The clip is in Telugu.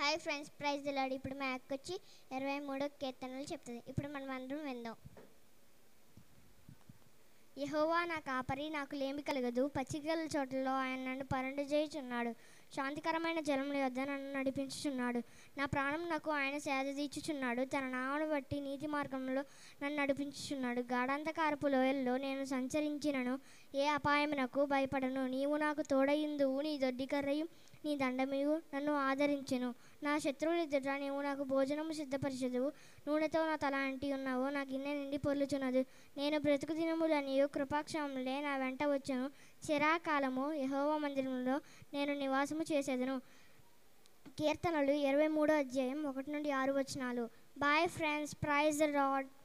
బాయ్ ఫ్రెండ్స్ ప్రైజ్ దిలాడు ఇప్పుడు మా అక్క వచ్చి ఇరవై మూడో కీర్తనలు చెప్తుంది ఇప్పుడు మనం అందరం విందాం యహోవా నా కాపరి నాకు లేమి కలగదు పచ్చికల చోట్లలో ఆయన నన్ను పరండు చేయుచున్నాడు శాంతికరమైన జలముల యొద్ద నన్ను నడిపించుచున్నాడు నా ప్రాణం నాకు ఆయన సేద తీర్చుచున్నాడు తన నామను బట్టి నీతి మార్గంలో నన్ను నడిపించుచున్నాడు గాఢాంధకారపు లోయల్లో నేను సంచరించినను ఏ అపాయమునకు భయపడను నీవు నాకు తోడయిందువు నీ దొడ్డికర్రయు నీ దండమియు నన్ను ఆదరించెను నా శత్రువుల ఎదుట నీవు నాకు భోజనము సిద్ధపరచదువు నూనెతో నా తల అంటి ఉన్నావు నా గిన్నె నిండి పొర్లుచున్నది నేను బ్రతుకు దినములనియు కృపాక్షములే నా వెంట వచ్చను చిరాకాలము యహోవ మందిరంలో నేను నివాసము చేసేదను కీర్తనలు ఇరవై మూడో అధ్యాయం ఒకటి నుండి ఆరు వచనాలు boy friends praise the lord